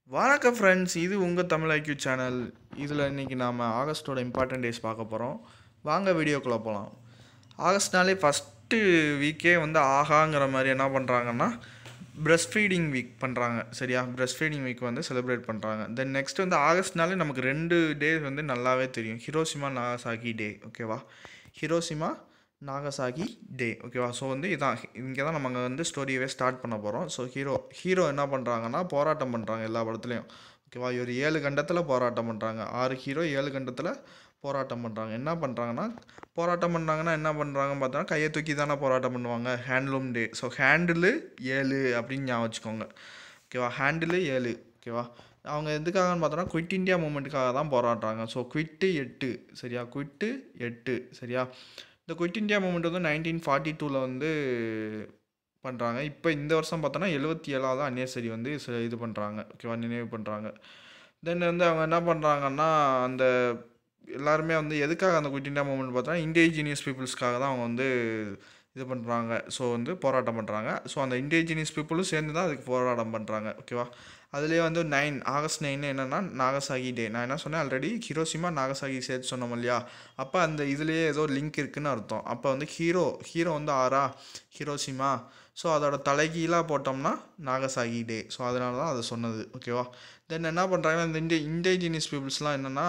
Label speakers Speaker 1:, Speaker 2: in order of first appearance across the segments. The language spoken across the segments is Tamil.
Speaker 1: வணக்கம் ஃப்ரெண்ட்ஸ் இது உங்கள் தமிழ் ஐக்யூ சேனல் இதில் இன்றைக்கி நாம் ஆகஸ்ட்டோட இம்பார்ட்டன்ட் டேஸ் பார்க்க போகிறோம் வாங்க வீடியோக்குள்ளே போகலாம் ஆகஸ்ட்னாலே ஃபஸ்ட்டு வீக்கே வந்து ஆகாங்கிற மாதிரி என்ன பண்ணுறாங்கன்னா பிரஸ்ட் ஃபீடிங் வீக் பண்ணுறாங்க சரியா பிரஸ்ட் ஃபீடிங் வீக் வந்து செலிப்ரேட் பண்ணுறாங்க தென் நெக்ஸ்ட் வந்து ஆகஸ்ட்னாலே நமக்கு ரெண்டு டே வந்து நல்லாவே தெரியும் ஹிரோஷிமா நாகசாகி டே ஓகேவா ஹிரோஷிமா நாகசாகி டே ஓகேவா ஸோ வந்து இதான் இங்கே தான் நம்ம வந்து ஸ்டோரியவே ஸ்டார்ட் பண்ண போகிறோம் ஸோ ஹீரோ ஹீரோ என்ன பண்ணுறாங்கன்னா போராட்டம் பண்ணுறாங்க எல்லா படத்துலையும் ஓகேவா ஒரு ஏழு கண்டத்தில் போராட்டம் பண்ணுறாங்க ஆறு ஹீரோ ஏழு கண்டத்தில் போராட்டம் பண்ணுறாங்க என்ன பண்ணுறாங்கன்னா போராட்டம் பண்ணுறாங்கன்னா என்ன பண்ணுறாங்கன்னு பார்த்தோன்னா கையை தூக்கி தானே போராட்டம் பண்ணுவாங்க ஹேண்ட்லூம் டே ஸோ ஹேண்டிலு ஏழு அப்படின்னு ஞாபகம் வச்சுக்கோங்க ஓகேவா ஹேண்டிலு ஏழு ஓகேவா அவங்க எதுக்காகன்னு பார்த்தோன்னா குவிட் இந்தியா மூமெண்ட்டுக்காக தான் போராடுறாங்க ஸோ குவிட்டு எட்டு சரியா குவிட்டு எட்டு சரியா இந்த குவிட் இந்தியா மூமெண்ட் வந்து நைன்டீன் ஃபார்ட்டி டூவில் வந்து பண்ணுறாங்க இப்போ இந்த வருஷம் பார்த்தோன்னா எழுபத்தி ஏழாவது அன்னிவர்சரி வந்து ச- இது பண்ணுறாங்க ஓகேவா நினைவு பண்ணுறாங்க தென் வந்து அவங்க என்ன பண்ணுறாங்கன்னா அந்த எல்லாருமே வந்து எதுக்காக அந்த குவிட் இந்தியா மூமெண்ட் பார்த்தோன்னா இண்டிஜினியஸ் பீப்புள்ஸ்க்காக தான் அவங்க வந்து இது பண்ணுறாங்க ஸோ வந்து போராட்டம் பண்ணுறாங்க ஸோ அந்த இண்டிஜினியஸ் பீப்புளும் சேர்ந்து தான் அதுக்கு போராட்டம் பண்ணுறாங்க ஓகேவா அதுலேயே வந்து நைன் ஆகஸ்ட் நைன் என்னென்னா நாகசாகி டே நான் என்ன சொன்னேன் ஆல்ரெடி ஹிரோஷிமா நாகசாகி சேர்த்து சொன்னோம் இல்லையா அப்போ அந்த இதுலேயே ஏதோ லிங்க் இருக்குன்னு அர்த்தம் அப்போ வந்து ஹீரோ ஹீரோ வந்து ஆறா ஹிரோஷிமா ஸோ அதோட தலைகீழாக போட்டோம்னா நாகசாகி டே ஸோ அதனால தான் அதை சொன்னது ஓகேவா தென் என்ன பண்ணுறாங்கன்னா இந்த இண்டி இண்டிஜினியஸ் பீப்புள்ஸ்லாம் என்னென்னா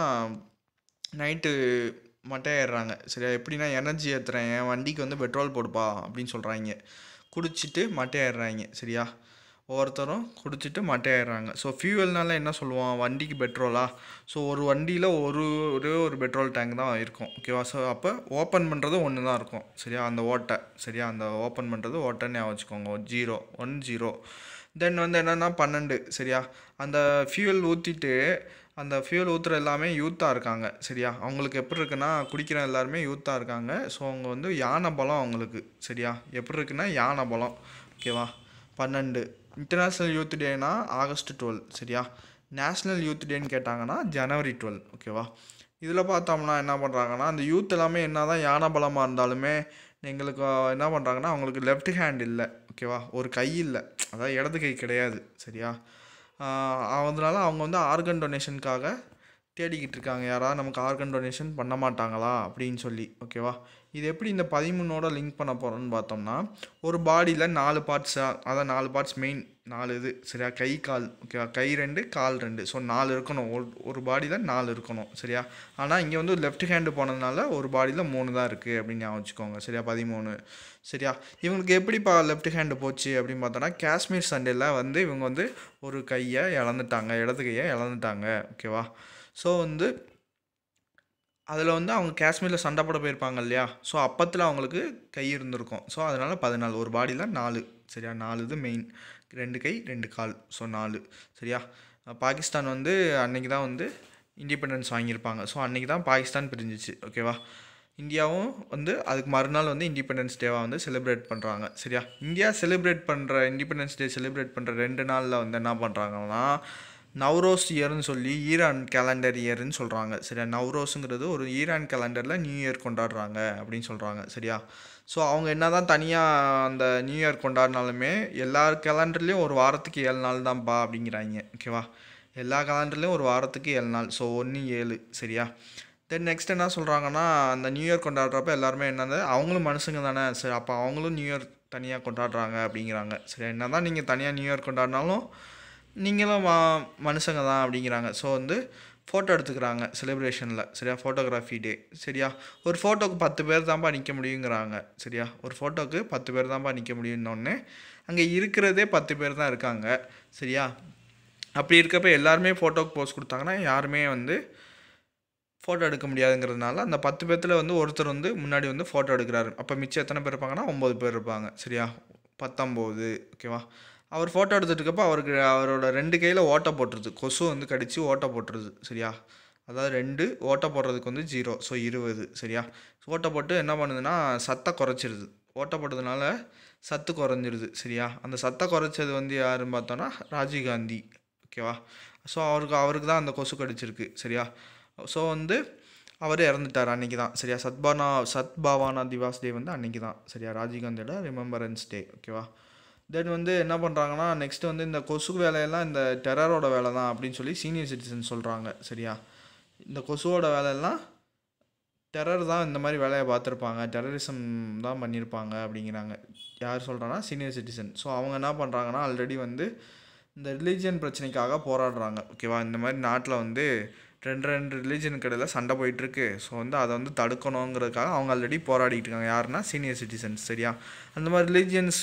Speaker 1: நைட்டு மட்டையாயிடுறாங்க சரியா எப்படின்னா எனர்ஜி ஏற்றுறேன் என் வண்டிக்கு வந்து பெட்ரோல் போடுப்பா அப்படின்னு சொல்கிறாங்க குடிச்சிட்டு மட்டையாயிடுறாங்க சரியா ஒவ்வொருத்தரும் குடிச்சிட்டு மட்டையாயிடுறாங்க ஸோ ஃபியூவல்னால என்ன சொல்லுவோம் வண்டிக்கு பெட்ரோலா ஸோ ஒரு வண்டியில் ஒரு ஒரே ஒரு பெட்ரோல் டேங்க் தான் இருக்கும் ஓகேவா ஸோ அப்போ ஓப்பன் பண்ணுறது ஒன்று தான் இருக்கும் சரியா அந்த ஓட்டை சரியா அந்த ஓப்பன் பண்ணுறது ஓட்டைன்னு ஞாபகம் வச்சுக்கோங்க ஜீரோ ஒன் ஜீரோ தென் வந்து என்னென்னா பன்னெண்டு சரியா அந்த ஃபியூவல் ஊற்றிட்டு அந்த ஃபியூல் ஊற்றுற எல்லாமே யூத்தாக இருக்காங்க சரியா அவங்களுக்கு எப்படி இருக்குன்னா குடிக்கிற எல்லாருமே யூத்தாக இருக்காங்க ஸோ அவங்க வந்து யானை பலம் அவங்களுக்கு சரியா எப்படி இருக்குன்னா யானை பலம் ஓகேவா பன்னெண்டு இன்டர்நேஷ்னல் யூத் டேனா ஆகஸ்ட் டுவெல் சரியா நேஷ்னல் யூத் டேன்னு கேட்டாங்கன்னா ஜனவரி டுவெல் ஓகேவா இதில் பார்த்தோம்னா என்ன பண்ணுறாங்கன்னா அந்த யூத் எல்லாமே என்ன தான் யானை பலமாக இருந்தாலுமே எங்களுக்கு என்ன பண்ணுறாங்கன்னா அவங்களுக்கு லெஃப்ட் ஹேண்ட் இல்லை ஓகேவா ஒரு கை இல்லை அதாவது இடது கை கிடையாது சரியா ஆஹ் அதனால அவங்க வந்து ஆர்கன் டொனேஷனுக்காக தேடிக்கிட்டு இருக்காங்க யாராவது நமக்கு ஆர்கன் டொனேஷன் பண்ண மாட்டாங்களா அப்படின்னு சொல்லி ஓகேவா இது எப்படி இந்த பதிமூணோட லிங்க் பண்ண போகிறோம்னு பார்த்தோம்னா ஒரு பாடியில் நாலு பார்ட்ஸ் அதான் நாலு பார்ட்ஸ் மெயின் நாலு இது சரியா கை கால் ஓகேவா கை ரெண்டு கால் ரெண்டு ஸோ நாலு இருக்கணும் ஒரு ஒரு பாடியில் நாலு இருக்கணும் சரியா ஆனால் இங்கே வந்து லெஃப்ட் ஹேண்டு போனதுனால ஒரு பாடியில் மூணு தான் இருக்குது அப்படின்னு ஞாபகம் வச்சுக்கோங்க சரியா பதிமூணு சரியா இவங்களுக்கு எப்படிப்பா லெஃப்ட் ஹேண்டு போச்சு அப்படின்னு பார்த்தோன்னா காஷ்மீர் சண்டேல வந்து இவங்க வந்து ஒரு கையை இழந்துட்டாங்க இடது கையை இழந்துட்டாங்க ஓகேவா ஸோ வந்து அதில் வந்து அவங்க காஷ்மீரில் சண்டை போட போயிருப்பாங்க இல்லையா ஸோ அப்பத்தில் அவங்களுக்கு கை இருந்திருக்கும் ஸோ அதனால் பதினாலு ஒரு பாடியில் நாலு சரியா நாலு இது மெயின் ரெண்டு கை ரெண்டு கால் ஸோ நாலு சரியா அஹ் பாகிஸ்தான் வந்து அன்னைக்கு தான் வந்து இண்டிபெண்டன்ஸ் வாங்கியிருப்பாங்க ஸோ அன்றைக்கி தான் பாகிஸ்தான் பிரிஞ்சிச்சு ஓகேவா இந்தியாவும் வந்து அதுக்கு மறுநாள் வந்து இண்டிபெண்டன்ஸ் டேவாக வந்து செலிப்ரேட் பண்ணுறாங்க சரியா இந்தியா செலிப்ரேட் பண்ணுற இண்டிபெண்டன்ஸ் டே செலிப்ரேட் பண்ணுற ரெண்டு நாளில் வந்து என்ன பண்ணுறாங்கன்னா நவ்ரோஸ் இயர்னு சொல்லி ஈரான் கேலண்டர் இயர்னு சொல்கிறாங்க சரியா நவ்ரோஸுங்கிறது ஒரு ஈரான் கேலண்டரில் நியூ இயர் கொண்டாடுறாங்க அப்படின்னு சொல்கிறாங்க சரியா ஸோ அவங்க என்ன தான் தனியாக அந்த நியூ இயர் கொண்டாடினாலுமே எல்லா கேலண்டர்லேயும் ஒரு வாரத்துக்கு ஏழு நாள் தான்ப்பா அப்படிங்கிறாங்க ஓகேவா எல்லா கேலண்டர்லேயும் ஒரு வாரத்துக்கு ஏழு நாள் ஸோ ஒன்று ஏழு சரியா தென் நெக்ஸ்ட் என்ன சொல்கிறாங்கன்னா அந்த நியூ இயர் கொண்டாடுறப்ப எல்லாருமே என்னது அவங்களும் மனுஷங்க தானே சரி அப்போ அவங்களும் நியூ இயர் தனியாக கொண்டாடுறாங்க அப்படிங்கிறாங்க சரி என்ன தான் நீங்கள் தனியாக நியூ இயர் கொண்டாடினாலும் நீங்களும் ம- மனுஷங்க தான் அப்படிங்கிறாங்க ஸோ வந்து ஃபோட்டோ எடுத்துக்கிறாங்க செலிப்ரேஷனில் சரியா ஃபோட்டோகிராஃபி டே சரியா ஒரு ஃபோட்டோக்கு பத்து பேர் தான்ப்பா நிற்க முடியுங்கிறாங்க சரியா ஒரு ஃபோட்டோக்கு பத்து பேர் தான்ப்பா நிற்க முடியும்னோடனே அங்கே இருக்கிறதே பத்து பேர் தான் இருக்காங்க சரியா அப்படி இருக்கப்ப எல்லாருமே ஃபோட்டோக்கு போஸ்ட் கொடுத்தாங்கன்னா யாருமே வந்து ஃபோட்டோ எடுக்க முடியாதுங்கிறதுனால அந்த பத்து பேர்த்தில் வந்து ஒருத்தர் வந்து முன்னாடி வந்து ஃபோட்டோ எடுக்கிறாரு அப்போ மிச்சம் எத்தனை பேர் இருப்பாங்கன்னா ஒம்பது பேர் இருப்பாங்க சரியா பத்தொம்போது ஓகேவா அவர் ஃபோட்டோ எடுத்துட்டு இருக்கப்ப அவருக்கு அவரோட ரெண்டு கையில் ஓட்டை போட்டுருது கொசு வந்து கடிச்சு ஓட்டை போட்டுருது சரியா அதாவது ரெண்டு ஓட்டை போடுறதுக்கு வந்து ஜீரோ ஸோ இருபது சரியா ஓட்டை போட்டு என்ன பண்ணுதுன்னா சத்தை குறைச்சிருது ஓட்டை போட்டதுனால சத்து குறைஞ்சிருது சரியா அந்த சத்தை குறைச்சது வந்து யாருன்னு பார்த்தோன்னா ராஜீவ்காந்தி ஓகேவா ஸோ அவருக்கு அவருக்கு தான் அந்த கொசு கடிச்சிருக்கு சரியா ஸோ வந்து அவர் இறந்துட்டார் அன்றைக்கி தான் சரியா சத்பானா சத்பாவானா திவாஸ் டே வந்து அன்றைக்கி தான் சரியா ராஜீவ்காந்தியோட ரிமெம்பரன்ஸ் டே ஓகேவா தென் வந்து என்ன பண்ணுறாங்கன்னா நெக்ஸ்ட் வந்து இந்த கொசு வேலையெல்லாம் இந்த டெரரோட வேலை தான் அப்படின்னு சொல்லி சீனியர் சிட்டிசன் சொல்கிறாங்க சரியா இந்த கொசுவோட வேலையெல்லாம் டெரர் தான் இந்த மாதிரி வேலையை பார்த்துருப்பாங்க டெரரிசம் தான் பண்ணியிருப்பாங்க அப்படிங்கிறாங்க யார் சொல்கிறாங்கன்னா சீனியர் சிட்டிசன் ஸோ அவங்க என்ன பண்ணுறாங்கன்னா ஆல்ரெடி வந்து இந்த ரிலீஜியன் பிரச்சனைக்காக போராடுறாங்க ஓகேவா இந்த மாதிரி நாட்டில் வந்து ரெண்டு ரெண்டு ரிலீஜனுக்கு இடையில் சண்டை போயிட்டுருக்கு ஸோ வந்து அதை வந்து தடுக்கணுங்கிறதுக்காக அவங்க ஆல்ரெடி போராடிட்டு இருக்காங்க யாருன்னா சீனியர் சிட்டிசன்ஸ் சரியா அந்த மாதிரி ரிலீஜியன்ஸ்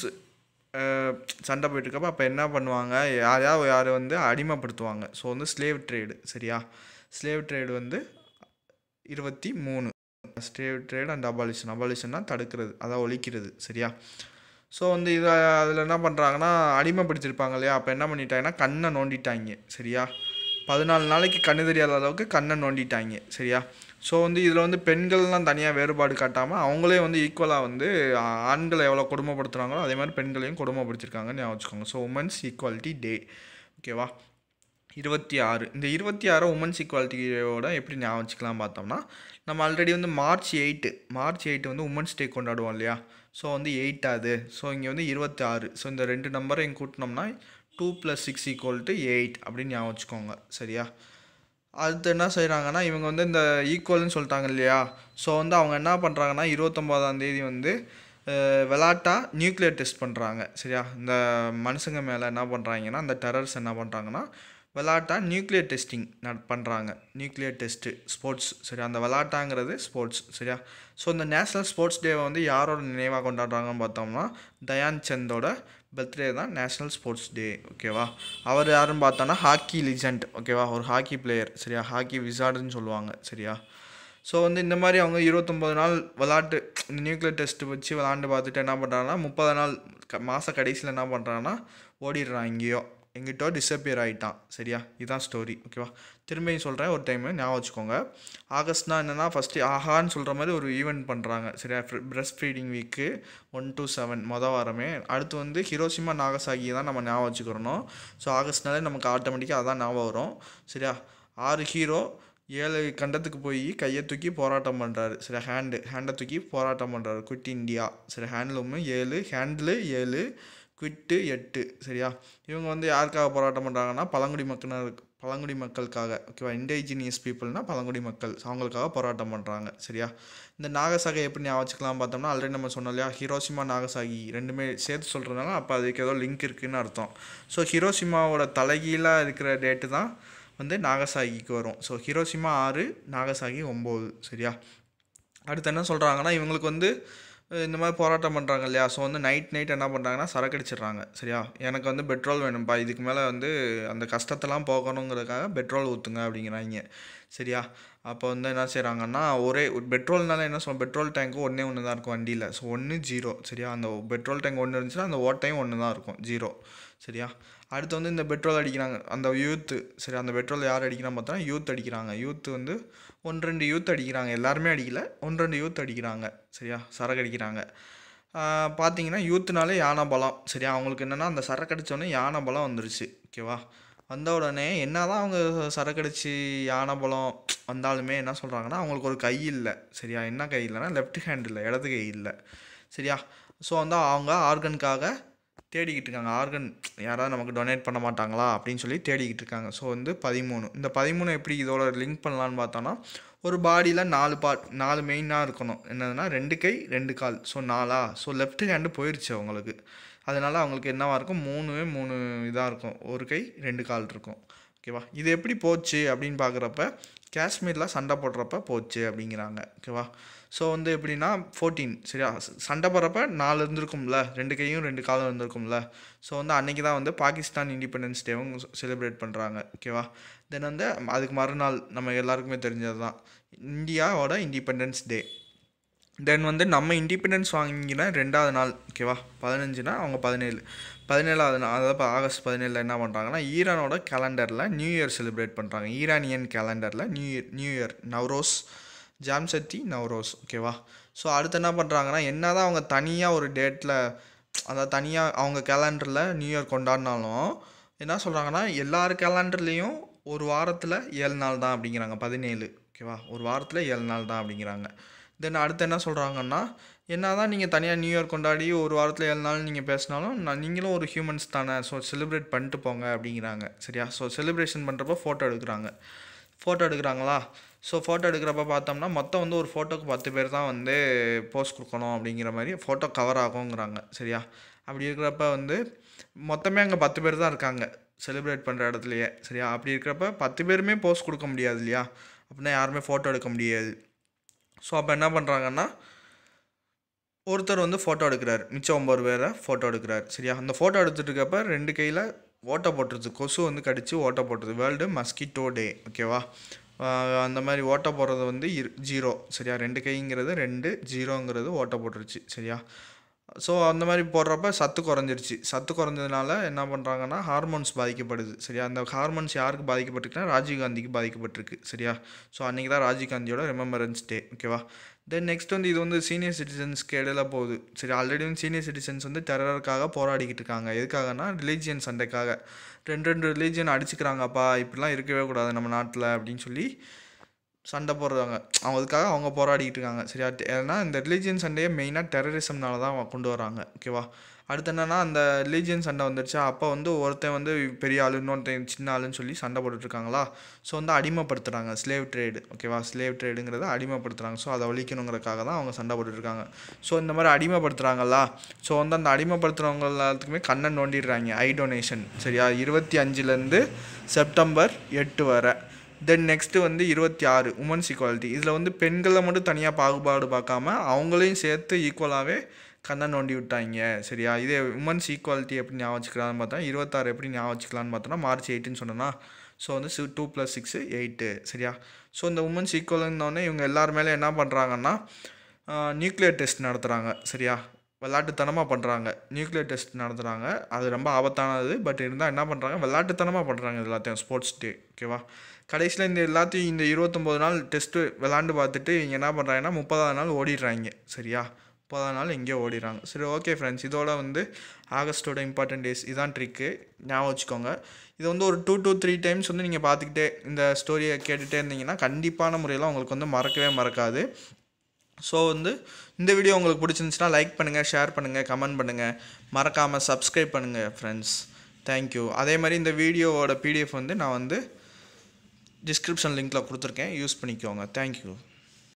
Speaker 1: சண்டை போயிட்டுருக்கப்ப அப்போ என்ன பண்ணுவாங்க யாரையாவது யார் வந்து அடிமைப்படுத்துவாங்க ஸோ வந்து ஸ்லேவ் ட்ரேடு சரியா ஸ்லேவ் ட்ரேடு வந்து இருபத்தி மூணு ஸ்லேவ் ட்ரேட் அண்ட் அபாலிஷன் அபாலிஷன்னா தடுக்கிறது அதான் ஒழிக்கிறது சரியா ஸோ வந்து இதை அதில் என்ன பண்ணுறாங்கன்னா அடிமைப்படுத்திருப்பாங்க இல்லையா அப்போ என்ன பண்ணிட்டாங்கன்னா கண்ணை நோண்டிட்டாங்க சரியா பதினாலு நாளைக்கு கண்ணு தெரியாத அளவுக்கு கண்ணை நோண்டிட்டாங்க சரியா ஸோ வந்து இதில் வந்து பெண்கள்லாம் தனியாக வேறுபாடு காட்டாமல் அவங்களே வந்து ஈக்குவலாக வந்து ஆ- ஆண்களை எவ்வளோ கொடுமைப்படுத்துகிறாங்களோ அதே மாதிரி பெண்களையும் கொடுமைப்படுத்திருக்காங்கன்னு ஞாபகம் வச்சுக்கோங்க ஸோ உமன்ஸ் ஈக்குவாலிட்டி டே ஓகேவா இருபத்தி ஆறு இந்த இருபத்தி ஆறு உமன்ஸ் ஈக்குவாலிட்டியோட எப்படி ஞாபகம் வச்சுக்கலாம் பார்த்தோம்னா நம்ம ஆல்ரெடி வந்து மார்ச் எயிட்டு மார்ச் எயிட்டு வந்து உமன்ஸ் டே கொண்டாடுவோம் இல்லையா ஸோ வந்து எயிட் ஆகுது ஸோ இங்கே வந்து இருபத்தி ஆறு ஸோ இந்த ரெண்டு நம்பரை இங்கே கூட்டினோம்னா two plus six equal to eight அப்படின்னு ஞாபகம் வச்சுக்கோங்க சரியா அடுத்து என்ன செய்கிறாங்கன்னா இவங்க வந்து இந்த ஈக்குவல்னு சொல்லிட்டாங்க இல்லையா ஸோ வந்து அவங்க என்ன பண்ணுறாங்கன்னா இருபத்தொம்போதாம் தேதி வந்து அஹ், விளாட்டா நியூக்ளியர் டெஸ்ட் பண்ணுறாங்க சரியா இந்த மனுஷங்க மேலே என்ன பண்ணுறாங்கன்னா அந்த டெரர்ஸ் என்ன பண்ணுறாங்கன்னா விளாட்டா நியூக்ளியர் டெஸ்டிங் பண்ணுறாங்க நியூக்ளியர் டெஸ்ட்டு ஸ்போர்ட்ஸ் சரியா அந்த விளாட்டாங்கிறது ஸ்போர்ட்ஸ் சரியா ஸோ இந்த நேஷ்னல் ஸ்போர்ட்ஸ் டேவை வந்து யாரோட நினைவாக கொண்டாடுறாங்கன்னு பார்த்தோம்னா தயான் சந்தோட பர்த்டே தான் நேஷ்னல் ஸ்போர்ட்ஸ் டே ஓகேவா அவர் யாருன்னு பார்த்தோன்னா ஹாக்கி லிஜெண்ட் ஓகேவா ஒரு ஹாக்கி பிளேயர் சரியா ஹாக்கி விசார்டுன்னு சொல்லுவாங்க சரியா ஸோ வந்து இந்த மாதிரி அவங்க இருபத்தொம்பது நாள் விளாட்டு இந்த நியூக்ளியர் டெஸ்ட் வச்சு விளாண்டு பார்த்துட்டு என்ன பண்ணுறாங்கன்னா முப்பது நாள் க மாத கடைசியில் என்ன பண்ணுறாங்கன்னா ஓடிடுறான் எங்கேயோ எங்கிட்டோ டிஸப்பியர் ஆகிட்டான் சரியா இதுதான் ஸ்டோரி ஓகேவா திரும்பியும் சொல்கிறேன் ஒரு டைம் ஞாபகம் வச்சுக்கோங்க ஆகஸ்ட்னா என்னென்னா ஃபஸ்ட்டு ஆஹான்னு சொல்கிற மாதிரி ஒரு ஈவெண்ட் பண்ணுறாங்க சரியா breast feeding week one to seven மொதல் வாரமே அடுத்து வந்து ஹிரோஷிமா நாகசாகி தான் நம்ம ஞாபகம் வச்சுக்கிறணும் ஸோ ஆகஸ்ட்னாலே நமக்கு ஆட்டோமேட்டிக்காக அதான் ஞாபகம் வரும் சரியா ஆறு ஹீரோ ஏழு கண்டத்துக்கு போய் கையை தூக்கி போராட்டம் பண்ணுறாரு சரி ஹேண்டு ஹேண்டை தூக்கி போராட்டம் பண்ணுறாரு குவிட் இந்தியா சரி ஹேண்ட்லூமு ஏழு ஹேண்டில் ஏழு குவிட்டு எட்டு சரியா இவங்க வந்து யாருக்காக போராட்டம் பண்ணுறாங்கன்னா பழங்குடி மக்கள் பழங்குடி மக்களுக்காக ஓகேவா இண்டிஜினியஸ் பீப்புள்னா பழங்குடி மக்கள் அவங்களுக்காக போராட்டம் பண்ணுறாங்க சரியா இந்த நாகசாகை எப்படி ஞாபகம் வச்சுக்கலாம் பார்த்தோம்னா ஆல்ரெடி நம்ம சொன்னோம் இல்லையா ஹிரோஷிமா நாகசாகி ரெண்டுமே சேர்த்து சொல்கிறதுனால அப்போ அதுக்கு ஏதோ லிங்க் இருக்குன்னு அர்த்தம் ஸோ ஹிரோஷிமாவோட தலைகீழாக இருக்கிற டேட்டு தான் வந்து நாகசாகிக்கு வரும் ஸோ ஹிரோஷிமா ஆறு நாகசாகி ஒம்பது சரியா அடுத்து என்ன சொல்கிறாங்கன்னா இவங்களுக்கு வந்து அஹ், இந்த மாதிரி போராட்டம் பண்ணுறாங்க இல்லையா ஸோ வந்து நைட் நைட் என்ன பண்ணுறாங்கன்னா சரக்கு அடிச்சிடுறாங்க சரியா எனக்கு வந்து பெட்ரோல் வேணும்ப்பா இதுக்கு மேலே வந்து அந்த கஷ்டத்தெல்லாம் போகணுங்கிறதுக்காக பெட்ரோல் ஊற்றுங்க அப்படிங்கிறாங்க சரியா அப்போ வந்து என்ன செய்கிறாங்கன்னா ஒரே பெட்ரோல்னால என்ன சொல்ல பெட்ரோல் டேங்க்கும் ஒன்றே ஒன்று தான் இருக்கும் வண்டியில் ஸோ ஒன்று ஜீரோ சரியா அந்த பெட்ரோல் டேங்க் ஒன்று இருந்துச்சுன்னா அந்த ஓட்டையும் ஒன்று தான் இருக்கும் ஜீரோ சரியா அடுத்து வந்து இந்த பெட்ரோல் அடிக்கிறாங்க அந்த யூத்து சரி அந்த பெட்ரோல் யார் அடிக்கிறான்னு பார்த்தா யூத் அடிக்கிறாங்க யூத் வந்து ஒன்று ரெண்டு யூத் அடிக்கிறாங்க எல்லாருமே அடிக்கல ஒன்று ரெண்டு யூத் அடிக்கிறாங்க சரியா சரக்கு அடிக்கிறாங்க ஆஹ் பார்த்தீங்கன்னா யூத்துனாலே யானை பலம் சரியா அவங்களுக்கு என்னென்னா அந்த சரக்கு அடித்தோடனே யானை பலம் வந்துருச்சு ஓகேவா வந்த உடனே என்னதான் அவங்க சரக்கு அடிச்சு யானை பலம் வந்தாலுமே என்ன சொல்கிறாங்கன்னா அவங்களுக்கு ஒரு கை இல்லை சரியா என்ன கை இல்லைன்னா லெஃப்ட் ஹேண்ட் இல்லை இடது கை இல்லை சரியா ஸோ வந்து அவங்க ஆர்கனுக்காக தேடிக்கிட்டு இருக்காங்க ஆர்கன் யாராவது நமக்கு டொனேட் பண்ண மாட்டாங்களா அப்படின்னு சொல்லி தேடிக்கிட்டு இருக்காங்க ஸோ வந்து பதிமூணு இந்த பதிமூணு எப்படி இதோட லிங்க் பண்ணலான்னு பார்த்தோன்னா ஒரு பாடியில் நாலு பார்ட் நாலு மெயினாக இருக்கணும் என்னதுன்னா ரெண்டு கை ரெண்டு கால் ஸோ நாலா ஸோ லெஃப்ட் ஹேண்டு போயிடுச்சு அவங்களுக்கு அதனால் அவங்களுக்கு என்னவா இருக்கும் மூணுவே மூணு இதாக இருக்கும் ஒரு கை ரெண்டு கால் இருக்கும் ஓகேவா இது எப்படி போச்சு அப்படின்னு பார்க்குறப்ப காஷ்மீரில் சண்டை போடுறப்ப போச்சு அப்படிங்கிறாங்க ஓகேவா ஸோ வந்து எப்படின்னா ஃபோர்டீன் சரியா ச- சண்டை போடுறப்ப நாலு இருந்திருக்கும்ல ரெண்டு கையும் ரெண்டு காலும் இருந்திருக்கும்ல ஸோ வந்து அன்றைக்கி தான் வந்து பாகிஸ்தான் இண்டிபெண்டன்ஸ் டேவும் செலிப்ரேட் பண்ணுறாங்க ஓகேவா தென் வந்து அதுக்கு மறுநாள் நம்ம எல்லாருக்குமே தெரிஞ்சது தான் இந்தியாவோட இண்டிபெண்டன்ஸ் டே தென் வந்து நம்ம இண்டிபெண்டன்ஸ் வாங்கின ரெண்டாவது நாள் ஓகேவா பதினஞ்சுனா அவங்க பதினேழு பதினேழாவது நாள் அதாவது இப்போ ஆகஸ்ட் பதினேழில் என்ன பண்ணுறாங்கன்னா ஈரானோட கேலண்டரில் நியூ இயர் செலிப்ரேட் பண்ணுறாங்க ஈரானியன் கேலண்டரில் new year new year Navroz Jamshedi Navroz ஓகேவா ஸோ அடுத்து என்ன பண்ணுறாங்கன்னா என்ன தான் அவங்க தனியாக ஒரு டேட்டில் அதாவது தனியாக அவங்க கேலண்டரில் நியூ இயர் கொண்டாடினாலும் என்ன சொல்கிறாங்கன்னா எல்லார் கேலண்டர்லேயும் ஒரு வாரத்தில் ஏழு நாள் தான் அப்படிங்கிறாங்க பதினேழு ஓகேவா ஒரு வாரத்தில் ஏழு நாள் தான் அப்படிங்கிறாங்க தென் அடுத்து என்ன சொல்கிறாங்கன்னா என்ன தான் நீங்கள் தனியாக நியூ இயர் கொண்டாடி ஒரு வாரத்தில் ஏழு நாள் நீங்கள் பேசினாலும் நான் நீங்களும் ஒரு ஹியூமன்ஸ் தானே ஸோ செலிப்ரேட் பண்ணிட்டு போங்க அப்படிங்கிறாங்க சரியா ஸோ செலிப்ரேஷன் பண்ணுறப்போ ஃபோட்டோ எடுக்கிறாங்க ஃபோட்டோ எடுக்கிறாங்களா ஸோ ஃபோட்டோ எடுக்கிறப்ப பார்த்தோம்னா மொத்தம் வந்து ஒரு ஃபோட்டோக்கு பத்து பேர் தான் வந்து போஸ்ட் கொடுக்கணும் அப்படிங்கிற மாதிரி ஃபோட்டோ கவர் ஆகுங்கிறாங்க சரியா அப்படி இருக்கிறப்ப வந்து மொத்தமே அங்கே பத்து பேர் தான் இருக்காங்க செலிப்ரேட் பண்ணுற இடத்துலையே சரியா அப்படி இருக்கிறப்ப பத்து பேருமே போஸ்ட் கொடுக்க முடியாது இல்லையா அப்படின்னா யாருமே ஃபோட்டோ எடுக்க முடியாது ஸோ அப்போ என்ன பண்ணுறாங்கன்னா ஒருத்தர் வந்து ஃபோட்டோ எடுக்கிறார் மிச்சம் ஒம்பது பேரை ஃபோட்டோ எடுக்கிறார் சரியா அந்த ஃபோட்டோ எடுத்துட்டு இருக்கப்ப ரெண்டு கையில் ஓட்டை போட்டுருது கொசு வந்து கடித்து ஓட்டை போட்டுருது வேர்ல்டு மஸ்கிட்டோ டே ஓகேவா ஆஹ் அந்த மாதிரி ஓட்டை போடுறது வந்து இரு ஜீரோ சரியா ரெண்டு கைங்கிறது ரெண்டு ஜீரோங்கிறது ஓட்டை போட்டுருச்சு சரியா ஸோ அந்த மாதிரி போடுறப்ப சத்து குறைஞ்சிருச்சு சத்து குறைஞ்சதுனால என்ன பண்ணுறாங்கன்னா ஹார்மோன்ஸ் பாதிக்கப்படுது சரியா அந்த ஹார்மோன்ஸ் யாருக்கு பாதிக்கப்பட்டிருக்குன்னா ராஜீவ் காந்திக்கு பாதிக்கப்பட்டிருக்கு சரியா ஸோ அன்றைக்கி தான் ராஜீவ் காந்தியோட ரிமெம்பரன்ஸ் டே ஓகேவா தென் நெக்ஸ்ட் வந்து இது வந்து சீனியர் சிட்டிசன்ஸ்க்கு இடையில போகுது சரி ஆல்ரெடி வந்து சீனியர் சிட்டிசன்ஸ் வந்து டெரருக்காக போராடிக்கிட்டு இருக்காங்க எதுக்காகனா ரிலீஜியன் சண்டைக்காக ரெண்டு ரெண்டு ரிலீஜியன் அடிச்சுக்கிறாங்கப்பா இப்படிலாம் இருக்கவே கூடாது நம்ம நாட்டில் அப்படின்னு சொல்லி சண்டை போடுறாங்க அவங்க அதுக்காக அவங்க போராடிக்கிட்டு இருக்காங்க சரியா ஏன்னா இந்த ரிலீஜியன் சண்டையை மெயினாக டெரரிசம்னால தான் அவங்க கொண்டு வராங்க ஓகேவா அடுத்து என்னன்னா அந்த ரிலீஜியன் சண்டை வந்துடுச்சா அப்போ வந்து ஒருத்தன் வந்து பெரிய ஆளு இன்னொருத்தன் சின்ன ஆளுன்னு சொல்லி சண்டை போட்டுட்ருக்காங்களா ஸோ வந்து அடிமைப்படுத்துகிறாங்க ஸ்லேவ் ட்ரேடு ஓகேவா ஸ்லேவ் ட்ரேடுங்கிறத அடிமைப்படுத்துகிறாங்க ஸோ அதை ஒழிக்கணுங்கிறக்காக தான் அவங்க சண்டை போட்டுட்ருக்காங்க ஸோ இந்த மாதிரி அடிமைப்படுத்துகிறாங்களா ஸோ வந்து அந்த அடிமைப்படுத்துகிறவங்க எல்லாத்துக்குமே கண்ணை நோண்டிடுறாங்க ஐ டொனேஷன் சரியா இருபத்தி அஞ்சுலேருந்து செப்டம்பர் எட்டு வரை தென் நெக்ஸ்ட்டு வந்து இருபத்தி ஆறு உமன்ஸ் ஈக்குவாலிட்டி இதில் வந்து பெண்களை மட்டும் தனியாக பாகுபாடு பார்க்காம அவங்களையும் சேர்த்து ஈக்குவலாகவே கண்ணை நோண்டி விட்டாங்க சரியா இதே உமன்ஸ் ஈக்குவாலிட்டி எப்படி ஞாபகம் வச்சுக்கலான்னு பார்த்தா இருபத்தாறு எப்படி ஞாபகம் வச்சுக்கலான்னு பார்த்தோன்னா மார்ச் எயிட்டுன்னு சொன்னேன்னா ஸோ வந்து சி டூ ப்ளஸ் சிக்ஸு எயிட்டு சரியா ஸோ இந்த உமன்ஸ் ஈக்குவல்னோடனே இவங்க எல்லார் மேலே என்ன பண்ணுறாங்கன்னா நியூக்ளியர் டெஸ்ட் நடத்துகிறாங்க சரியா விளாட்டுத்தனமாக பண்ணுறாங்க நியூக்ளியர் டெஸ்ட் நடத்துகிறாங்க அது ரொம்ப ஆபத்தானது பட் இருந்தால் என்ன பண்ணுறாங்க விளாட்டுத்தனமாக பண்ணுறாங்க இது எல்லாத்தையும் ஸ்போர்ட்ஸ் டே ஓகேவா கடைசியில் இந்த எல்லாத்தையும் இந்த இருபத்தொம்போது நாள் டெஸ்ட்டு விளாண்டு பார்த்துட்டு இவங்க என்ன பண்ணுறாங்கன்னா முப்பதாவது நாள் ஓடிடுறாங்க சரியா முப்பதாவது நாள் எங்கேயோ ஓடிடுறாங்க சரி ஓகே ஃப்ரெண்ட்ஸ் இதோட வந்து ஆகஸ்ட்டோட இம்பார்ட்டன்ட் டேஸ் இதான் ட்ரிக்கு ஞாபகம் வச்சுக்கோங்க இது வந்து ஒரு டூ டூ த்ரீ டைம்ஸ் வந்து நீங்கள் பார்த்துக்கிட்டே இந்த ஸ்டோரியை கேட்டுகிட்டே இருந்தீங்கன்னா கண்டிப்பான முறையில் உங்களுக்கு வந்து மறக்கவே மறக்காது ஸோ வந்து இந்த வீடியோ உங்களுக்கு பிடிச்சிருந்துச்சுன்னா லைக் பண்ணுங்கள் ஷேர் பண்ணுங்கள் கமெண்ட் பண்ணுங்கள் மறக்காமல் சப்ஸ்கிரைப் பண்ணுங்கள் ஃப்ரெண்ட்ஸ் தேங்க்யூ அதே மாதிரி இந்த வீடியோவோட பிடிஎஃப் வந்து நான் வந்து டிஸ்கிரிப்ஷன் லிங்க்கில் கொடுத்துருக்கேன் யூஸ் பண்ணிக்கோங்க தேங்க்யூ